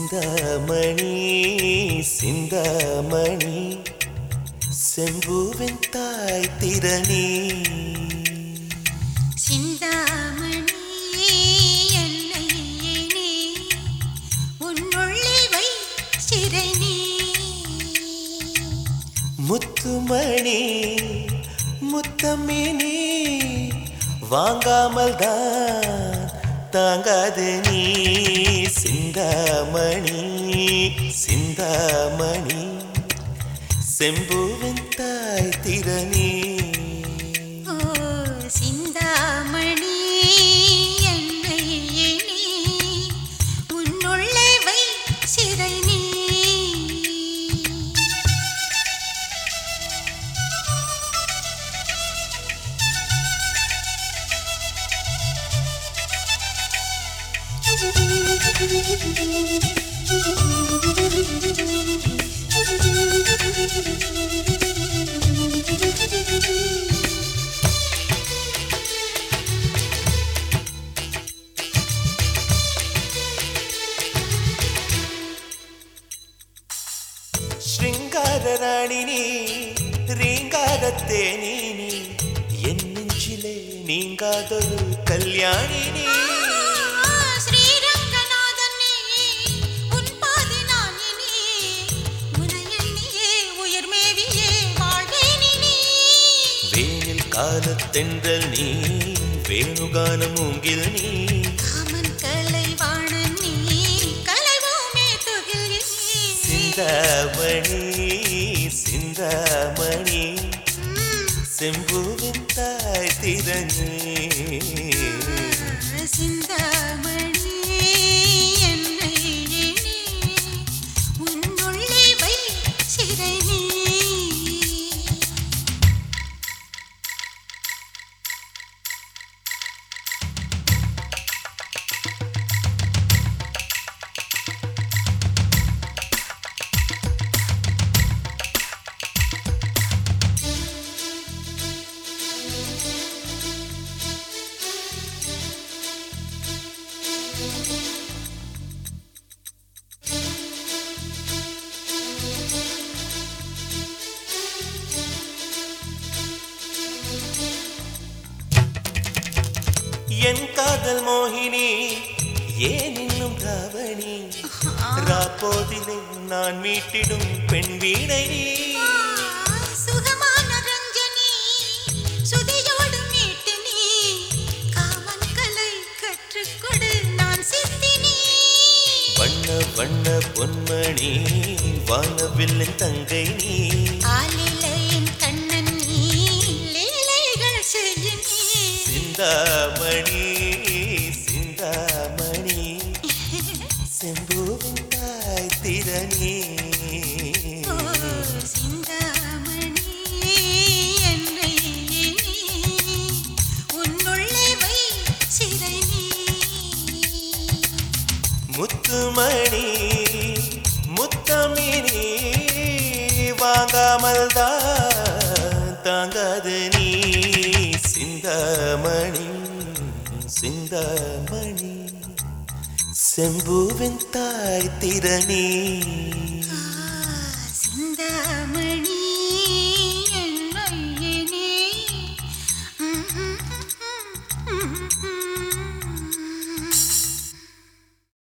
சிந்தாமணி சிந்தாமணி செம்பூவின் தாய் திறனே சிந்தாமணி என்னை நீ உன்னுள்ளே வை சிறை நீ முத்துமணி முத்தமினி வாங்காமல் தான் தாங்காது நீ சிந்தாமணி சிந்தாமணி செம்பூவின் தாய் திறனே ஓ சிந்தாமணி என்னை நீ உன்னுள்ளே வை சிறை நீ ശൃംഗാര റാണിനി റീങ്കാരത്തേനി നീ എൻ നെഞ്ചിലെ നീങ്കാതൊരു കല്യാണിനി ஸ்ரீரங்கநாதனே உன் பாதி நான் இனி உனை எண்ணியே உயிர் மேவியே வாழ்வேனி நீ വേനിൽ കാലത്തെന്തൽ നീ വേണുഗാനം മൂങ്കിൽ നീ காமன் கலைவாணன் நீ கலைவோமே துகில் நீ സിന്താമണി സിന്താമണി செம்பூவின் தாய் திறனே சிந்தாமணி என்னை எண்ணி உன்னுள்ளே வை சிறை நீ என் காதல் மோகினி ஏன் இன்னும் தாவணி ராப்போதிலே நான் மீட்டிடும் பெண் வீணை நீ சுகமான ரஞ்சனி சுதியோடு மீட்டு நீ காமன் கலை கற்றுக்கொடு நான் சித்தினி வண்ண வண்ண பொன்மணி வானவில்லின் தங்கை நீ ஆலிலையின் கண்ணன் நீ லீலைகள் செய்ய நீ சிந்தாமணி சிந்தாமணி செம்பூவின் தாய் திறனே ஓ சிந்தாமணி என்னை எண்ணி உன்னுள்ளே வை சிறை நீ முத்துமணி முத்தமினி வாங்காமல் தான் தாங்காது நீ சிந்தாமணி சிந்தாமணி செம்பூவின் தாய் திறனே